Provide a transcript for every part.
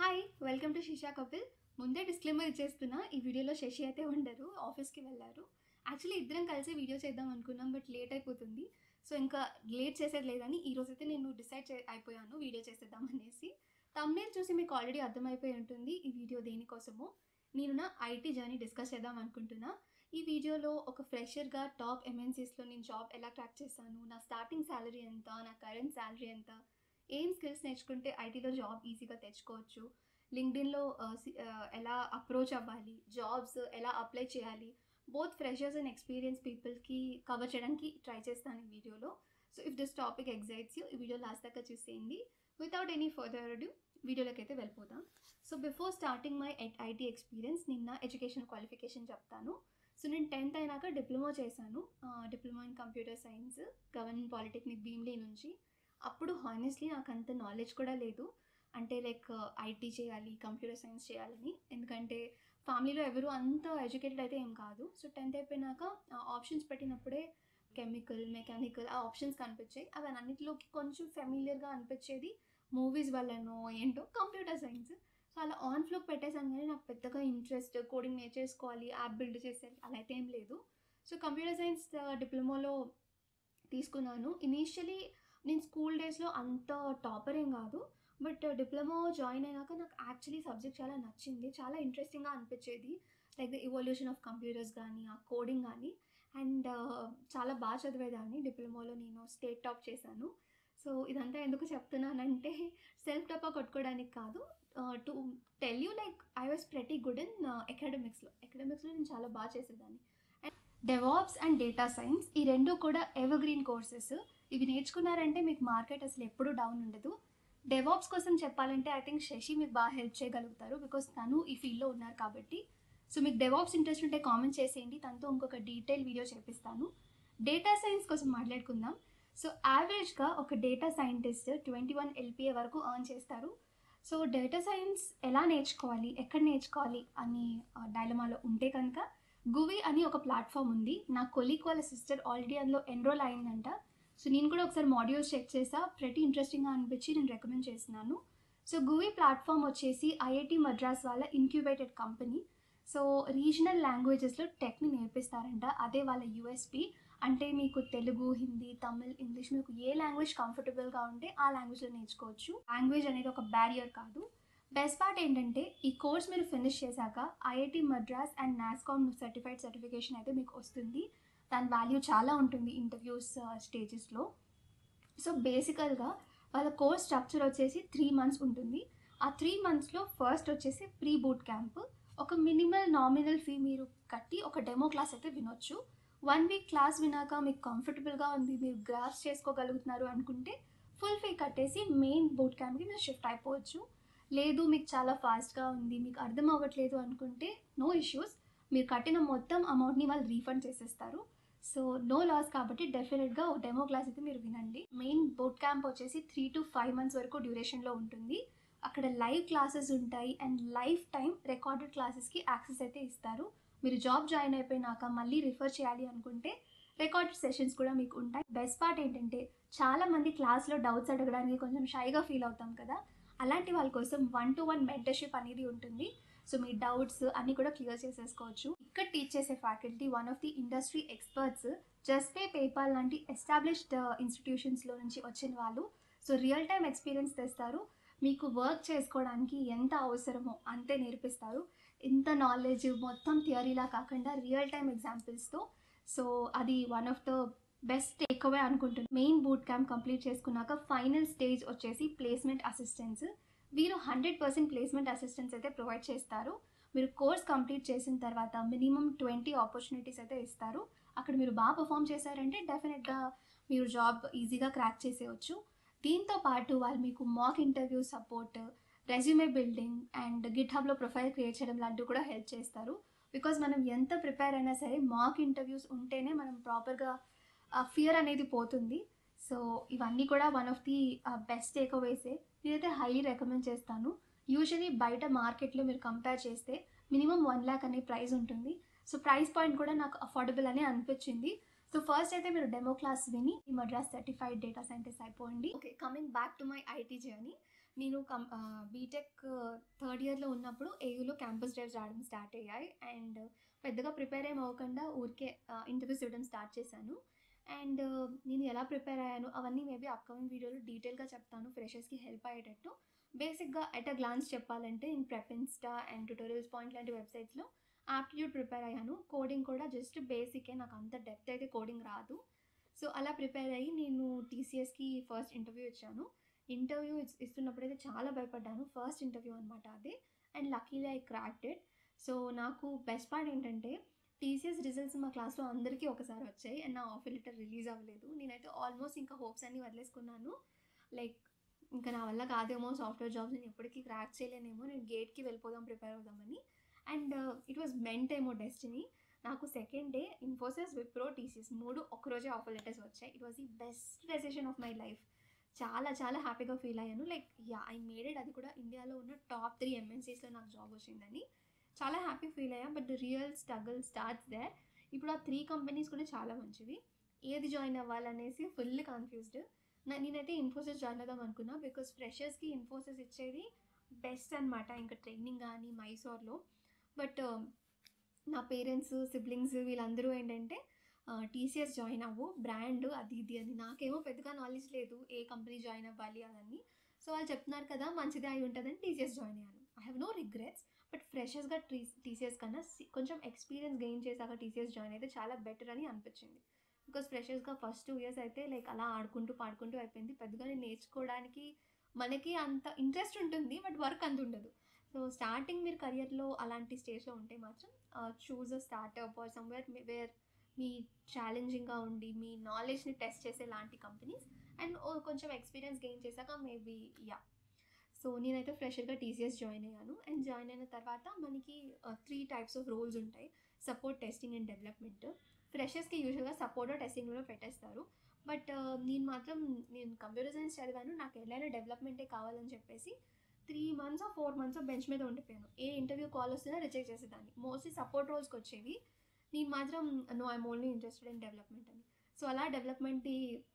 hi welcome to Shisha Kapil ముందే disclaimer ఇచ్చేస్తున్నా ఈ వీడియోలో శశి అయితే ఉండరు ఆఫీస్కి వెళ్ళారు యాక్చువల్లీ ఇద్దరం కలిసి వీడియో చేద్దాం అనుకున్నాం బట్ లేట్ అయిపోతుంది సో ఇంకా లేట్ చేసేది లేదని ఈ రోజైతే నేను డిసైడ్ చే అయిపోయాను వీడియో చేసేద్దాం అనేసి తమ్నేల్ చూసి మీకు ఆల్రెడీ అర్థమైపోయి ఉంటుంది ఈ వీడియో దేనికోసమో నేను నా ఐటీ జర్నీ డిస్కస్ చేద్దాం అనుకుంటున్నా ఈ వీడియోలో ఒక ఫ్రెషర్గా టాప్ ఎంఎన్సీస్లో నేను జాబ్ ఎలా క్రాక్ చేశాను నా స్టార్టింగ్ శాలరీ ఎంత నా కరెంట్ శాలరీ ఎంత ఏం స్కిల్స్ నేర్చుకుంటే ఐటీలో జాబ్ ఈజీగా తెచ్చుకోవచ్చు లింక్డ్ఇన్లో ఎలా అప్రోచ్ అవ్వాలి జాబ్స్ ఎలా అప్లై చేయాలి బోత్ ఫ్రెషర్స్ అండ్ ఎక్స్పీరియన్స్ పీపుల్కి కవర్ చేయడానికి ట్రై చేస్తాను ఈ వీడియోలో so if this topic excites you ఈ వీడియో లాస్ట్ దాకా చూసేయండి వితౌట్ ఎనీ ఫర్దర్ అడ్యూ వీడియోలోకి అయితే వెళ్ళిపోతాం so before starting my IT experience నిన్న ఎడ్యుకేషన్ క్వాలిఫికేషన్ చెప్తాను సో నేను టెన్త్ అయినాక డిప్లొమా చేశాను diploma in computer science government polytechnic Bheemili నుంచి అప్పుడు హానెస్ట్లీ నాకు అంత నాలెడ్జ్ కూడా లేదు అంటే లైక్ ఐటీ చేయాలి కంప్యూటర్ సైన్స్ చేయాలని ఎందుకంటే ఫ్యామిలీలో ఎవరు అంత ఎడ్యుకేటెడ్ అయితే ఏం కాదు సో టెన్త్ అయిపోయినాక ఆప్షన్స్ పెట్టినప్పుడే కెమికల్ మెకానికల్ ఆ ఆప్షన్స్ కనిపించాయి అవి అన్నింటిలోకి కొంచెం ఫెమిలియర్గా అనిపించేది మూవీస్ వల్లనో ఏంటో కంప్యూటర్ సైన్స్ సో అలా ఆన్ ఫ్లోకి పెట్టేసాను కానీ నాకు పెద్దగా ఇంట్రెస్ట్ కోడింగ్ నేర్చేసుకోవాలి యాప్ బిల్డ్ చేసేది అలా అయితే ఏం లేదు సో కంప్యూటర్ సైన్స్ డిప్లొమాలో తీసుకున్నాను ఇనీషియలీ నేను స్కూల్ డేస్లో అంత టాపర్ ఏం కాదు బట్ డిప్లొమా జాయిన్ అయినాక నాకు యాక్చువల్లీ సబ్జెక్ట్ చాలా నచ్చింది చాలా ఇంట్రెస్టింగ్గా అనిపించేది like the evolution of computers కానీ ఆ కోడింగ్ కానీ అండ్ చాలా బాగా చదివేదాన్ని డిప్లొమాలో నేను స్టేట్ టాప్ చేశాను సో ఇదంతా ఎందుకు చెప్తున్నానంటే సెల్ఫ్ టాపా కొట్టుకోవడానికి కాదు to tell you like I was pretty good in అకాడమిక్స్లో అకాడమిక్స్లో నేను చాలా బాగా చేసేదాన్ని and DevOps and data science ఈ రెండు కూడా ఎవర్ గ్రీన్ కోర్సెస్ ఇవి నేర్చుకున్నారంటే మీకు మార్కెట్ అసలు ఎప్పుడూ డౌన్ ఉండదు డెవాప్స్ కోసం చెప్పాలంటే ఐ థింక్ శశి మీకు బాగా హెల్ప్ చేయగలుగుతారు బికాస్ తను ఈ ఫీల్డ్లో ఉన్నారు కాబట్టి సో మీకు డెవాప్స్ ఇంట్రెస్ట్ ఉంటే కామెంట్ చేసేయండి తనతో ఇంకొక డీటెయిల్ వీడియో చేపిస్తాను డేటా సైన్స్ కోసం మాట్లాడుకుందాం సో యావరేజ్గా ఒక data scientist twenty one LPA వరకు ఎర్న్ చేస్తారు సో డేటా సైన్స్ ఎలా నేర్చుకోవాలి ఎక్కడ నేర్చుకోవాలి అని డైలమాలో ఉంటే కనుక గువి అని ఒక ప్లాట్ఫామ్ ఉంది నా కొలీగ్ వాళ్ళ సిస్టర్ ఆల్రెడీ అందులో ఎన్రోల్ అయిందంట సో నేను కూడా ఒకసారి మాడ్యూల్స్ చెక్ చేసా ప్రతి ఇంట్రెస్టింగ్గా అనిపించి నేను రికమెండ్ చేస్తున్నాను సో గువి ప్లాట్ఫామ్ వచ్చేసి ఐఐటి మద్రాస్ వాళ్ళ ఇన్క్యుబేటెడ్ కంపెనీ సో రీజనల్ లాంగ్వేజెస్లో టెక్ని నేర్పిస్తారంట అదే వాళ్ళ యూఎస్పి అంటే మీకు తెలుగు హిందీ తమిళ్ ఇంగ్లీష్ మీకు ఏ లాంగ్వేజ్ కంఫర్టబుల్గా ఉంటే ఆ లాంగ్వేజ్లో నేర్చుకోవచ్చు లాంగ్వేజ్ అనేది ఒక బ్యారియర్ కాదు బెస్ట్ పార్ట్ ఏంటంటే ఈ కోర్స్ మీరు ఫినిష్ చేశాక IIT Madras and NASSCOM certified certification అయితే మీకు వస్తుంది దాని వాల్యూ చాలా ఉంటుంది ఇంటర్వ్యూస్ స్టేజెస్లో సో బేసికల్గా వాళ్ళ కోర్స్ స్ట్రక్చర్ వచ్చేసి త్రీ మంత్స్ ఉంటుంది ఆ త్రీ మంత్స్లో ఫస్ట్ వచ్చేసి ప్రీ బూట్ క్యాంప్ ఒక మినిమల్ నామినల్ ఫీ మీరు కట్టి ఒక డెమో క్లాస్ అయితే వినొచ్చు వన్ వీక్ క్లాస్ వినాక మీకు కంఫర్టబుల్గా ఉంది మీరు గ్రాఫ్స్ చేసుకోగలుగుతున్నారు అనుకుంటే ఫుల్ ఫీ కట్టేసి మెయిన్ బూట్ క్యాంప్కి మీరు షిఫ్ట్ అయిపోవచ్చు లేదు మీకు చాలా ఫాస్ట్గా ఉంది మీకు అర్థం అవ్వట్లేదు అనుకుంటే నో ఇష్యూస్ మీరు కట్టిన మొత్తం అమౌంట్ని వాళ్ళు రీఫండ్ చేసేస్తారు సో నో లాస్ కాబట్టి డెఫినెట్గా ఒక డెమో క్లాస్ అయితే మీరు వినండి మెయిన్ బోట్ క్యాంప్ వచ్చేసి త్రీ టు ఫైవ్ మంత్స్ వరకు డ్యూరేషన్లో ఉంటుంది అక్కడ లైవ్ క్లాసెస్ ఉంటాయి అండ్ లైఫ్ టైం రికార్డెడ్ క్లాసెస్కి యాక్సెస్ అయితే ఇస్తారు మీరు జాబ్ జాయిన్ అయిపోయినాక మళ్ళీ రిఫర్ చేయాలి అనుకుంటే రికార్డెడ్ సెషన్స్ కూడా మీకు ఉంటాయి బెస్ట్ పార్ట్ ఏంటంటే చాలా మంది క్లాస్లో డౌట్స్ అడగడానికి కొంచెం షైగా ఫీల్ అవుతాం కదా అలాంటి వాళ్ళ కోసం వన్ టు వన్ మెంటర్షిప్ అనేది ఉంటుంది సో మీ డౌట్స్ అన్నీ కూడా క్లియర్ చేసేసుకోవచ్చు ఇక్కడ టీచ్ చేసే faculty one of the industry experts just pay PayPal లాంటి ఎస్టాబ్లిష్డ్ ఇన్స్టిట్యూషన్స్లో నుంచి వచ్చిన వాళ్ళు సో రియల్ టైం ఎక్స్పీరియన్స్ తెస్తారు మీకు వర్క్ చేసుకోవడానికి ఎంత అవసరమో అంతే నేర్పిస్తారు ఇంత నాలెడ్జ్ మొత్తం థియరీలా కాకుండా రియల్ టైం ఎగ్జాంపుల్స్తో సో అది one of the best takeaway అనుకుంటున్నాను మెయిన్ బూట్ క్యాంప్ కంప్లీట్ చేసుకున్నాక ఫైనల్ స్టేజ్ వచ్చేసి ప్లేస్మెంట్ అసిస్టెన్స్ వీరు హండ్రెడ్ పర్సెంట్ ప్లేస్మెంట్ అసిస్టెన్స్ అయితే ప్రొవైడ్ చేస్తారు మీరు కోర్స్ కంప్లీట్ చేసిన తర్వాత మినిమం ట్వంటీ ఆపర్చునిటీస్ అయితే ఇస్తారు అక్కడ మీరు బాగా పర్ఫామ్ చేశారంటే డెఫినెట్గా మీరు జాబ్ ఈజీగా క్రాక్ చేసేయచ్చు దీంతో పాటు వాళ్ళు మీకు mock interview support resume building and గిట్ హబ్లో ప్రొఫైల్ క్రియేట్ చేయడం లాంటివి కూడా హెల్ప్ చేస్తారు బికాజ్ మనం ఎంత ప్రిపేర్ అయినా సరే మాక్ ఇంటర్వ్యూస్ ఉంటేనే మనం ప్రాపర్గా ఫియర్ అనేది పోతుంది సో ఇవన్నీ కూడా వన్ ఆఫ్ ది బెస్ట్ టేక్ అవేసే నేనైతే హైలీ రికమెండ్ చేస్తాను యూజువలీ బయట మార్కెట్లో మీరు కంపేర్ చేస్తే మినిమం వన్ ల్యాక్ అనే ప్రైస్ ఉంటుంది సో ప్రైస్ పాయింట్ కూడా నాకు అఫోర్డబుల్ అనే అనిపించింది సో ఫస్ట్ అయితే మీరు డెమో క్లాస్ విని ఈ మద్రాస్ సర్టిఫైడ్ డేటా సైంటిస్ట్ అయిపోయింది okay coming back to my IT journey నేను కం బీటెక్ థర్డ్ ఇయర్లో ఉన్నప్పుడు ఏయూలో క్యాంపస్ డ్రైవ్స్ రావడం స్టార్ట్ అయ్యాయి అండ్ పెద్దగా ప్రిపేర్ ఏం అవ్వకుండా ఊరికే ఇంటర్వ్యూస్ ఇవ్వడం స్టార్ట్ చేశాను అండ్ నేను ఎలా ప్రిపేర్ అయ్యాను అవన్నీ మేబీ అప్కమింగ్ వీడియోలో డీటెయిల్గా చెప్తాను ఫ్రెషర్స్కి హెల్ప్ అయ్యేటట్టు బేసిక్గా ఎట్ అ గ్లాన్స్ చెప్పాలంటే నేను PrepInsta and tutorials point లాంటి వెబ్సైట్స్లో ఆప్టిట్యూడ్ ప్రిపేర్ అయ్యాను కోడింగ్ కూడా జస్ట్ బేసికే నాకు అంత డెప్త్ అయితే కోడింగ్ రాదు సో అలా ప్రిపేర్ అయ్యి నేను టీసీఎస్కి ఫస్ట్ ఇంటర్వ్యూ ఇచ్చాను ఇంటర్వ్యూ ఇస్తున్నప్పుడు అయితే చాలా భయపడ్డాను ఫస్ట్ ఇంటర్వ్యూ అనమాట అది and luckily I cracked so నాకు బెస్ట్ పార్ట్ ఏంటంటే టీసీఎస్ రిజల్ట్స్ మా క్లాస్లో అందరికీ ఒకసారి వచ్చాయి అండ్ నా ఆఫర్ లెటర్ రిలీజ్ అవ్వలేదు నేనైతే ఆల్మోస్ట్ ఇంకా హోప్స్ అన్నీ వదిలేసుకున్నాను లైక్ ఇంకా నా వల్ల కాదేమో సాఫ్ట్వేర్ జాబ్స్ నేను ఎప్పటికీ క్రాక్ చేయలేనేమో నేను గేట్కి వెళ్ళిపోదాం ప్రిపేర్ అవుదామని అండ్ ఇట్ వాజ్ మెంట్ ఏమో డెస్టినీ నాకు second day Infosys Wipro TCS మూడు ఒకరోజే ఆఫర్ లెటర్స్ వచ్చాయి it was the best decision of my life చాలా చాలా హ్యాపీగా ఫీల్ అయ్యాను like ya I made it అది కూడా ఇండియాలో ఉన్న టాప్ త్రీ ఎంఎన్సీస్లో నాకు జాబ్ వచ్చిందని చాలా హ్యాపీ ఫీల్ అయ్యా but the real struggle starts there ఇప్పుడు ఆ త్రీ కంపెనీస్ కూడా చాలా మంచివి ఏది జాయిన్ అవ్వాలనేసి ఫుల్ కన్ఫ్యూజ్డ్ నా నేనైతే ఇన్ఫోసిస్ జాయిన్ అవుదాం అనుకున్నా బికాస్ ఫ్రెషర్స్కి ఇన్ఫోసిస్ ఇచ్చేది బెస్ట్ అనమాట ఇంకా ట్రైనింగ్ కానీ మైసూర్లో బట్ నా పేరెంట్స్ సిబ్లింగ్స్ వీళ్ళందరూ ఏంటంటే టీసీఎస్ జాయిన్ అవ్వు బ్రాండ్ అది ఇది అని నాకేమో పెద్దగా నాలెడ్జ్ లేదు ఏ కంపెనీ జాయిన్ అవ్వాలి అదని సో వాళ్ళు చెప్తున్నారు కదా మంచిదే అయి ఉంటుందని టీసీఎస్ జాయిన్ అయ్యాను I have no regrets but ఫ్రెషర్స్గా టీ టీసీఎస్ కన్నా కొంచెం ఎక్స్పీరియన్స్ గెయిన్ చేశాక టీసీఎస్ జాయిన్ అయితే చాలా బెటర్ అని అనిపించింది బికాస్ ఫ్రెషర్స్గా ఫస్ట్ టూ ఇయర్స్ అయితే లైక్ అలా ఆడుకుంటూ పాడుకుంటూ అయిపోయింది పెద్దగా నేను నేర్చుకోవడానికి మనకి అంత ఇంట్రెస్ట్ ఉంటుంది బట్ వర్క్ అంత ఉండదు సో స్టార్టింగ్ మీరు కెరియర్లో అలాంటి స్టేజ్లో ఉంటే మాత్రం choose a startup or somewhere where మీ ఛాలెంజింగ్గా ఉండి మీ నాలెడ్జ్ని టెస్ట్ చేసే లాంటి కంపెనీస్ అండ్ కొంచెం ఎక్స్పీరియన్స్ గెయిన్ చేశాక మేబీ యా సో నేనైతే ఫ్రెషర్గా టీసీఎస్ జాయిన్ అయ్యాను అండ్ జాయిన్ అయిన తర్వాత మనకి త్రీ టైప్స్ ఆఫ్ రోల్స్ ఉంటాయి సపోర్ట్ టెస్టింగ్ అండ్ డెవలప్మెంట్ ఫ్రెషర్స్కి యూజువల్గా సపోర్ట్ టెస్టింగ్లో పెట్టేస్తారు బట్ నేను మాత్రం నేను కంప్యూటర్ సైన్స్ చదివాను నాకు ఎలాగైనా డెవలప్మెంటే కావాలని చెప్పేసి three months four months bench మీద ఉండిపోయాను ఏ ఇంటర్వ్యూ కాల్ వస్తున్నా రిజెక్ట్ చేసేదాన్ని మోస్ట్లీ సపోర్ట్ రోల్స్కి వచ్చేవి నేను మాత్రం no I'm only interested in development అని సో అలా డెవలప్మెంట్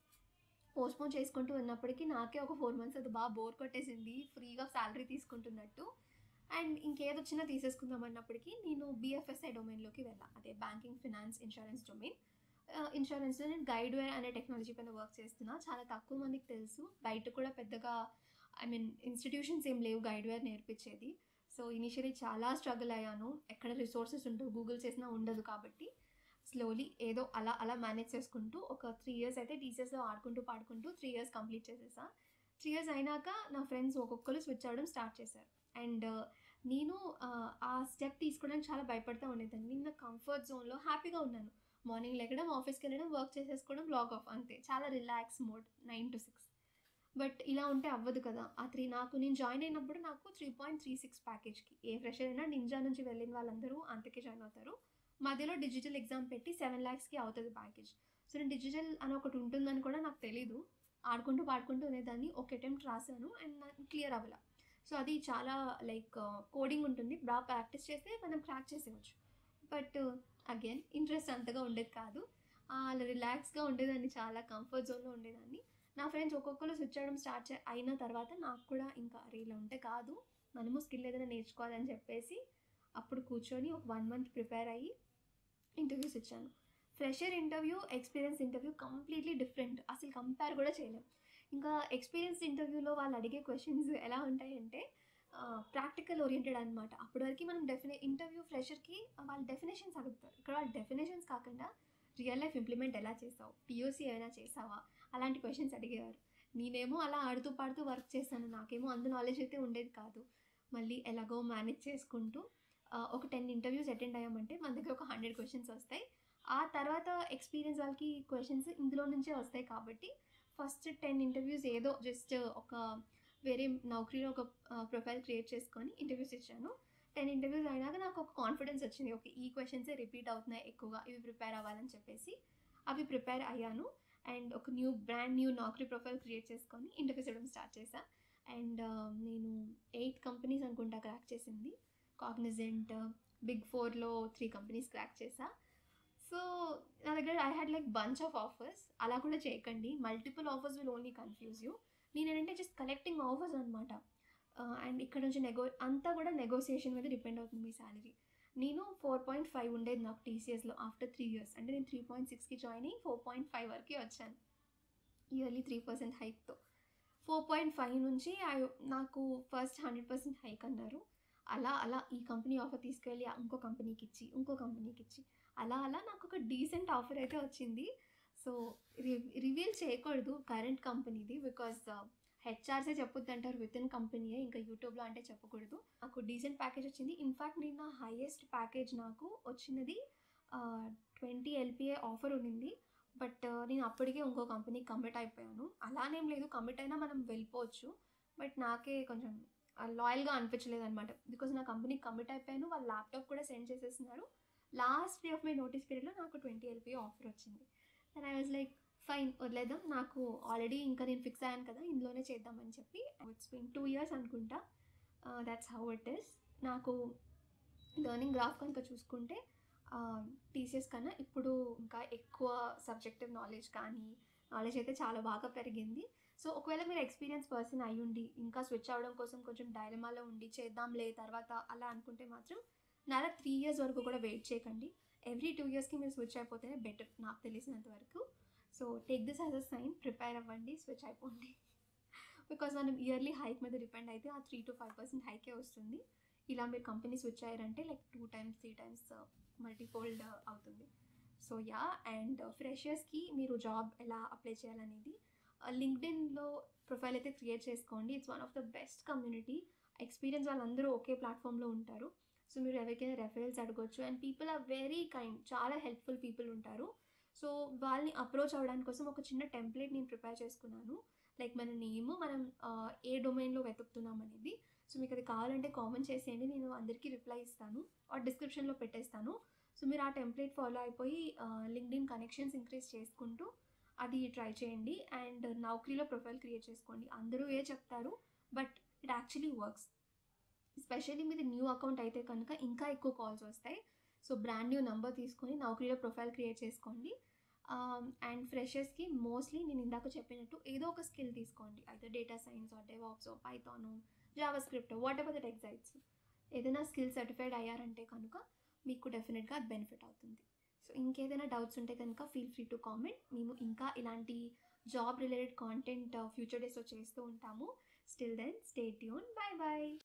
పోస్ట్పోన్ చేసుకుంటూ ఉన్నప్పటికీ నాకే ఒక ఫోర్ మంత్స్ అది బాగా బోర్ కొట్టేసింది ఫ్రీగా శాలరీ తీసుకుంటున్నట్టు అండ్ ఇంకేదొచ్చినా తీసేసుకుందాం అన్నప్పటికీ నేను బీఎఫ్ఎస్ఐ డొమైన్లోకి వెళ్ళా అదే బ్యాంకింగ్ ఫినాన్స్ ఇన్సూరెన్స్ డొమైన్ ఇన్సూరెన్స్లో నేను గైడ్వేర్ అనే టెక్నాలజీ పైన వర్క్ చేస్తున్నా చాలా తక్కువ మందికి తెలుసు బయట కూడా పెద్దగా ఐ మీన్ ఇన్స్టిట్యూషన్స్ ఏం లేవు గైడ్వేర్ నేర్పించేది సో ఇనిషియలీ చాలా స్ట్రగుల్ అయ్యాను ఎక్కడ రిసోర్సెస్ ఉండవు గూగుల్ చేసినా ఉండదు కాబట్టి స్లోలీ ఏదో అలా అలా మేనేజ్ చేసుకుంటూ ఒక త్రీ ఇయర్స్ అయితే టీచర్స్లో ఆడుకుంటూ పాడుకుంటూ త్రీ ఇయర్స్ కంప్లీట్ చేసేసా త్రీ ఇయర్స్ అయినాక నా ఫ్రెండ్స్ ఒక్కొక్కరు స్విచ్ అవ్వడం స్టార్ట్ చేశారు అండ్ నేను ఆ స్టెప్ తీసుకోవడానికి చాలా భయపడుతూ ఉండేదాన్ని నేను నా కంఫర్ట్ జోన్లో హ్యాపీగా ఉన్నాను మార్నింగ్ లెక్కడం ఆఫీస్కి వెళ్ళడం వర్క్ చేసేసుకోవడం లాగ్ ఆఫ్ అంతే చాలా relax mode nine to six but ఇలా ఉంటే అవ్వదు కదా ఆ త్రీ నాకు నేను జాయిన్ అయినప్పుడు నాకు త్రీ పాయింట్ త్రీ సిక్స్ ప్యాకేజ్కి ఏ ఫ్రెషర్ అయినా నింజా నుంచి వెళ్ళిన వాళ్ళందరూ అంతకే జాయిన్ అవుతారు మధ్యలో డిజిటల్ ఎగ్జామ్ పెట్టి సెవెన్ ల్యాక్స్కి అవుతుంది ప్యాకేజ్ సో నేను డిజిటల్ అని ఒకటి ఉంటుందని కూడా నాకు తెలీదు ఆడుకుంటూ పాడుకుంటూ ఉండేదాన్ని ఒక అటెంప్ట్ రాశాను అండ్ నాకు క్లియర్ అవ్వాల సో అది చాలా లైక్ కోడింగ్ ఉంటుంది బాగా ప్రాక్టీస్ చేస్తే మనం క్రాక్ చేసేవచ్చు బట్ అగైన్ ఇంట్రెస్ట్ అంతగా ఉండేది కాదు అలా రిలాక్స్గా ఉండేదాన్ని చాలా కంఫర్ట్ జోన్లో ఉండేదాన్ని నా ఫ్రెండ్స్ ఒక్కొక్కరు స్విచ్ అవ్వడం స్టార్ట్ అయిన తర్వాత నాకు కూడా ఇంకా అరే ఇలా ఉంటే కాదు మనము స్కిల్ ఏదైనా నేర్చుకోవాలని చెప్పేసి అప్పుడు కూర్చొని ఒక వన్ మంత్ ప్రిపేర్ అయ్యి ఇంటర్వ్యూస్ ఇచ్చాను fresher interview experience interview completely different అసలు కంపేర్ కూడా చేయలేం ఇంకా ఎక్స్పీరియన్స్ ఇంటర్వ్యూలో వాళ్ళు అడిగే క్వశ్చన్స్ ఎలా ఉంటాయంటే ప్రాక్టికల్ ఓరియంటెడ్ అనమాట అప్పటి వరకు మనం డెఫినే ఇంటర్వ్యూ ఫ్రెషర్కి వాళ్ళు డెఫినేషన్స్ అడుగుతారు ఇక్కడ వాళ్ళు డెఫినేషన్స్ కాకుండా రియల్ లైఫ్ ఇంప్లిమెంట్ ఎలా చేసావు పిఓసి ఏమైనా చేసావా అలాంటి క్వశ్చన్స్ అడిగేవారు నేనేమో అలా ఆడుతూ పాడుతూ వర్క్ చేశాను నాకేమో అంత నాలెడ్జ్ అయితే ఉండేది కాదు మళ్ళీ ఎలాగో మేనేజ్ చేసుకుంటూ ఒక టెన్ ఇంటర్వ్యూస్ అటెండ్ అయ్యామంటే మన దగ్గర ఒక హండ్రెడ్ క్వశ్చన్స్ వస్తాయి ఆ తర్వాత ఎక్స్పీరియన్స్ వాళ్ళకి క్వశ్చన్స్ ఇందులో నుంచే వస్తాయి కాబట్టి ఫస్ట్ టెన్ ఇంటర్వ్యూస్ ఏదో జస్ట్ ఒక వేరే నౌకరీలో ఒక ప్రొఫైల్ క్రియేట్ చేసుకొని ఇంటర్వ్యూస్ ఇచ్చాను టెన్ ఇంటర్వ్యూస్ అయినాక నాకు ఒక కాన్ఫిడెన్స్ వచ్చింది ఓకే ఈ క్వశ్చన్సే రిపీట్ అవుతున్నాయి ఎక్కువగా ఇవి ప్రిపేర్ అవ్వాలని చెప్పేసి అవి ప్రిపేర్ అయ్యాను అండ్ ఒక new brand new Naukri profile create చేసుకొని ఇంటర్వ్యూస్ ఇవ్వడం స్టార్ట్ చేశాను అండ్ నేను ఎయిట్ కంపెనీస్ అనుకుంటా క్రాక్ చేసింది కాగ్నిజెంట్ బిగ్ ఫోర్లో త్రీ కంపెనీస్ క్రాక్ చేసా సో నా దగ్గర I had like bunch of offers అలా కూడా చేయకండి multiple offers will only confuse you నేను ఏంటంటే జస్ట్ కలెక్టింగ్ ఆఫర్స్ అనమాట అండ్ ఇక్కడ నుంచి నెగో అంతా కూడా నెగోసియేషన్ మీద డిపెండ్ అవుతుంది మీ శాలరీ నేను ఫోర్ పాయింట్ ఫైవ్ ఉండేది నాకు టీసీఎస్లో ఆఫ్టర్ త్రీ ఇయర్స్ అంటే నేను త్రీ పాయింట్ సిక్స్కి జాయిన్ అయ్యి ఫోర్ పాయింట్ ఫైవ్ వరకు వచ్చాను ఇయర్లీ త్రీ పర్సెంట్ హైక్తో ఫోర్ పాయింట్ ఫైవ్ నుంచి I- నాకు ఫస్ట్ హండ్రెడ్ పర్సెంట్ హైక్ అన్నారు అలా అలా ఈ కంపెనీ ఆఫర్ తీసుకెళ్ళి ఇంకో కంపెనీకి ఇచ్చి ఇంకో కంపెనీకి ఇచ్చి అలా అలా నాకు ఒక డీసెంట్ ఆఫర్ అయితే వచ్చింది సో రివీల్ చేయకూడదు కరెంట్ కంపెనీది బికాస్ హెచ్ఆర్సే చెప్పొద్దు అంటారు విత్ ఇన్ కంపెనీయే ఇంకా యూట్యూబ్లో అంటే చెప్పకూడదు నాకు డీసెంట్ ప్యాకేజ్ వచ్చింది ఇన్ఫ్యాక్ట్ నేను నా హైయెస్ట్ ప్యాకేజ్ నాకు వచ్చినది ట్వంటీ ఎల్పిఏ ఆఫర్ ఉన్నింది బట్ నేను అప్పటికే ఇంకో కంపెనీకి కమిట్ అయిపోయాను అలానేం లేదు కమిట్ అయినా మనం వెళ్ళిపోవచ్చు బట్ నాకే కొంచెం లాయల్గా అనిపించలేదు అనమాట బికాజ్ నా కంపెనీకి కమిట్ అయిపోయాను వాళ్ళ ల్యాప్టాప్ కూడా సెండ్ చేసేస్తున్నారు last day of my notice పీరియడ్లో నాకు ట్వంటీ ఎల్పీ ఆఫర్ వచ్చింది and I was like fine వదిలేద్దాం నాకు ఆల్రెడీ ఇంకా నేను ఫిక్స్ అయ్యాను కదా ఇందులోనే చేద్దామని చెప్పి ఇట్స్ బీన్ టూ ఇయర్స్ అనుకుంటా దట్స్ హౌ ఇట్ ఇస్ నాకు లెర్నింగ్ గ్రాఫ్ కనుక చూసుకుంటే టీసీఎస్ కన్నా ఇప్పుడు ఇంకా ఎక్కువ సబ్జెక్టివ్ నాలెడ్జ్ కానీ నాలెడ్జ్ అయితే చాలా బాగా పెరిగింది సో ఒకవేళ మీరు ఎక్స్పీరియన్స్ పర్సన్ అయి ఉండి ఇంకా స్విచ్ అవ్వడం కోసం కొంచెం డైలమాలో ఉండి చేద్దాంలే తర్వాత అలా అనుకుంటే మాత్రం నాలా త్రీ ఇయర్స్ వరకు కూడా వెయిట్ చేయకండి ఎవ్రీ టూ ఇయర్స్కి మీరు స్విచ్ అయిపోతేనే బెటర్ నాకు తెలిసినంత వరకు so take this as a sign prepare అవ్వండి స్విచ్ అయిపోండి బికాస్ మనం ఇయర్లీ హైక్ మీద డిపెండ్ అయితే ఆ త్రీ టు ఫైవ్ పర్సెంట్ హైకే వస్తుంది ఇలా మీరు కంపెనీ స్విచ్ అయ్యారంటే like two times three times multifold అవుతుంది సో యా అండ్ ఫ్రెషర్స్కి మీరు జాబ్ ఎలా అప్లై చేయాలనేది లింక్డ్ఇన్లో ప్రొఫైల్ అయితే క్రియేట్ చేసుకోండి it's one of the best community experience వాళ్ళందరూ ఒకే ప్లాట్ఫామ్లో ఉంటారు సో మీరు ఎవరికైనా రెఫరెన్స్ అడగొచ్చు and people are very kind చాలా హెల్ప్ఫుల్ పీపుల్ ఉంటారు సో వాళ్ళని అప్రోచ్ అవ్వడానికి కోసం ఒక చిన్న టెంప్లెట్ నేను ప్రిపేర్ చేసుకున్నాను లైక్ మన నేమ్ మనం ఆ, ఏ డొమైన్లో వెతుకుతున్నాం అనేది సో మీకు అది కావాలంటే కామెంట్ చేసేయండి నేను అందరికీ రిప్లై ఇస్తాను ఆర్ డిస్క్రిప్షన్లో పెట్టేస్తాను సో మీరు ఆ టెంప్లెట్ ఫాలో అయిపోయి లింక్డ్ఇన్ కనెక్షన్స్ ఇంక్రీజ్ చేసుకుంటూ అది ట్రై చేయండి అండ్ నౌకరీలో ప్రొఫైల్ క్రియేట్ చేసుకోండి అందరూ ఏ చెప్తారు but it actually works specially మీది న్యూ అకౌంట్ అయితే కనుక ఇంకా ఎక్కువ కాల్స్ వస్తాయి సో బ్రాండ్ న్యూ నెంబర్ తీసుకొని నౌకరీలో ప్రొఫైల్ క్రియేట్ చేసుకోండి అండ్ ఫ్రెషర్స్కి మోస్ట్లీ నేను ఇందాక చెప్పినట్టు ఏదో ఒక స్కిల్ తీసుకోండి అయితే data science or devops python JavaScript whatever that excites ఏదైనా స్కిల్ సర్టిఫైడ్ అయ్యారంటే కనుక మీకు డెఫినెట్గా అది బెనిఫిట్ అవుతుంది సో ఇంకేదైనా డౌట్స్ ఉంటే కనుక ఫీల్ ఫ్రీ టు కామెంట్ మేము ఇంకా ఇలాంటి జాబ్ రిలేటెడ్ కాంటెంట్ ఫ్యూచర్ డేస్లో చేస్తూ ఉంటాము still then stay tune bye bye